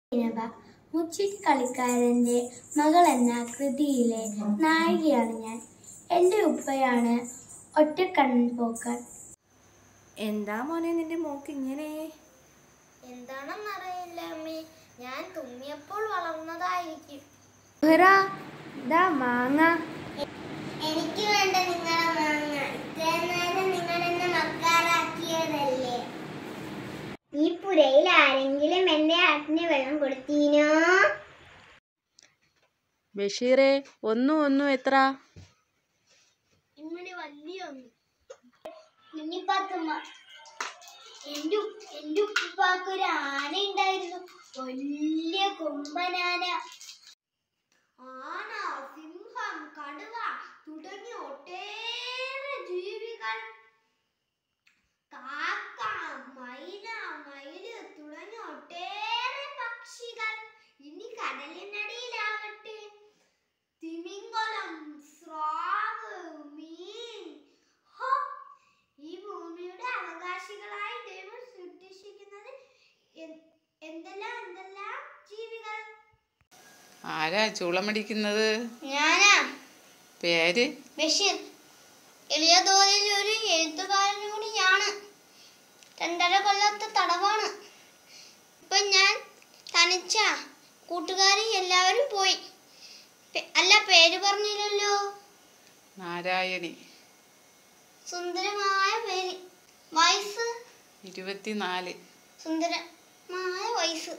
ഇനബ മുച്ചിരി കളിക്കാരൻ്റെ മകൾ എന്ന കൃതിയിലെ നായികയാണ് ഞാൻ എൻ്റെ ഉപ്പയാണ് ഒറ്റക്കണ്ണൻ പോക്കർ എന്താ മോനെ നിന്റെ മോക്ക് ഇങ്ങനെ എന്താണെന്നറിയില്ല അമ്മേ ഞാൻ തുമ്മിയപ്പോൾ വളർന്നതായിരിക്കും ഇതാ മാങ്ങ എനിക്ക് വേണ്ട നിങ്ങളെ മാങ്ങ ഇത്രയും നേരം നിങ്ങൾ എന്നെ മക്കാറാക്കിയതല്ലേ ഈ പുരയിൽ ആരെങ്കിലും എന്റെ ആട്ടിന് വെള്ളം കൊടുത്തീനോ ബഷീറെ ഒന്നും ഒന്നും എത്ര ഇങ്ങനെ വലിയ ഒന്ന് കുഞ്ഞിപ്പാത്തുമ്മ എന്റെ ഉ- എന്റെ ഉപ്പാക്ക് ഒരു ആന ഉണ്ടായിരുന്നു വലിയ കൊമ്പനാന ആന സിംഹം കടുവ തുടങ്ങിയ ഒട്ടേറെ ജീവികൾ കാക്ക മൈന മയില് തുടങ്ങിയ ഒട്ടേറെ പക്ഷികൾ ഇനി കടലിനടിയിലാവട്ടെ തിമിംഗലം സ്രാവ് മീൻ ഹോ, ഈ ഭൂമിയുടെ അവകാശികളായി ദൈവം സൃഷ്ടിച്ചിരിക്കുന്നത് എ- എന്തെല്ലാം എന്തെല്ലാം ജീവികൾ ആരാ ചൂളമടിക്കുന്നത് ഞാനാ പേര് ബഷീർ എളിയ തോതിൽ ഒരു എഴുത്തുകാരനും കൂടിയാണ് രണ്ടര കൊല്ലത്തെ തടവാണ് ഇപ്പൊ ഞാൻ തനിച്ച കൂട്ടുകാരി എല്ലാവരും പോയി പെ- അല്ല പേര് പറഞ്ഞില്ലല്ലോ നാരായണി സുന്ദരമായ പേര് വയസ്സ് ഇരുപത്തിനാല് സുന്ദരമായ വയസ്സ്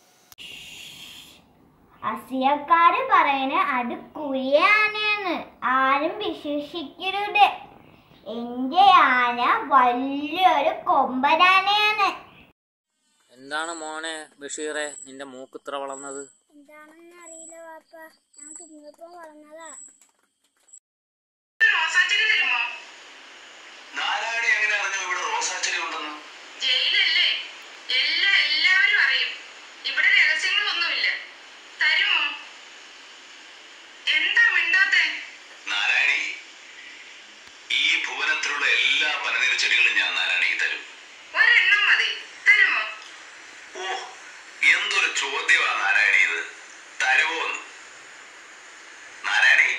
അസിയക്കാര് പറയണ അത് കുരിയാനേന്ന് ആരും വിശ്വസിക്കരുത് എന്റെ ആന വലിയൊരു കൊമ്പനാനയാണ് എന്താണ് മോനെ ബഷീറെ നിന്റെ മൂക്ക് ഇത്ര വളർന്നത് എന്താണെന്ന് അറിയില്ല പാപ്പ ഞാൻ തുമ്മിയപ്പോ വളർന്നതാ നാരായണി എങ്ങനെ അറിഞ്ഞു ഇവിടെ റോസാച്ചെടി ഉണ്ടെന്ന് ജയിലല്ലേ എല്ലാ എല്ലാവരും അറിയും ഇവിടെ രഹസ്യങ്ങളൊന്നുമില്ല തരുമോ എന്താ മിണ്ടാത്തെ നാരായണി ഈ ഭുവനത്തിലുള്ള എല്ലാ പനനീർ ചെടികളും ഞാൻ നാരായണിക്ക് തരും ഒരെണ്ണം മതി തരുമോ ഓ എന്തൊരു ചോദ്യമാ നാരായണി ഇത് തരുമോന്ന് നാരായണി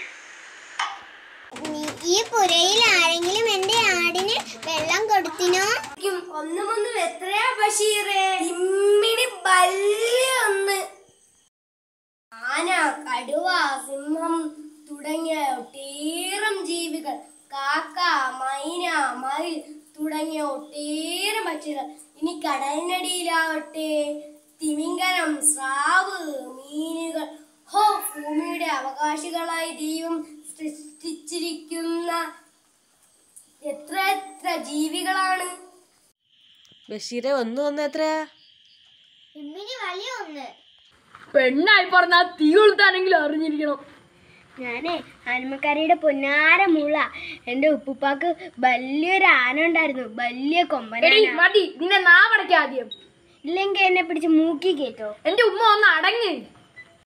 ഈ പുരയിൽ ആരെങ്കിലും എന്റെ ആടിന് വെള്ളം കൊടുത്തിനോ ഒന്നും ഒന്നും എത്രയാ ബഷീറെ ഇമ്മിണി വലിയ ഒന്ന് ആന കടുവ സിംഹം തുടങ്ങിയ ഒട്ടേറം ജീവികൾ കാക്ക മൈന മയിൽ തുടങ്ങിയ ഒട്ടേറെ പക്ഷികൾ ഇനി കടലിനടിയിലാവട്ടെ തിമിംഗലം സ്രാവ് മീനുകൾ ഹോ ഭൂമിയുടെ അവകാശികളായി ദൈവം സൃഷ്ടിച്ചിരിക്കുന്ന എത്ര എത്ര ജീവികളാണ് ബഷീറെ ഒന്ന് ഒന്ന് എത്രയാ ഇമ്മിനി വലിയ ഒന്ന് പെണ്ണായി പറഞ്ഞാ തീ കൊളുത്താനെങ്കിലും അറിഞ്ഞിരിക്കണം ഞാനേ ഹനുമക്കാരിയുടെ പൊന്നാര മുള എന്റെ ഉപ്പുപ്പാക്ക് വലിയൊരു ആന ഉണ്ടായിരുന്നു വലിയ കൊമ്പനാന മതി നിന്നെ നാവടയ്ക്ക ആദ്യം ഇല്ലെങ്കിൽ എന്നെ പിടിച്ച് മൂക്കി കേട്ടോ എന്റെ ഉമ്മ ഒന്ന് അടങ്ങ്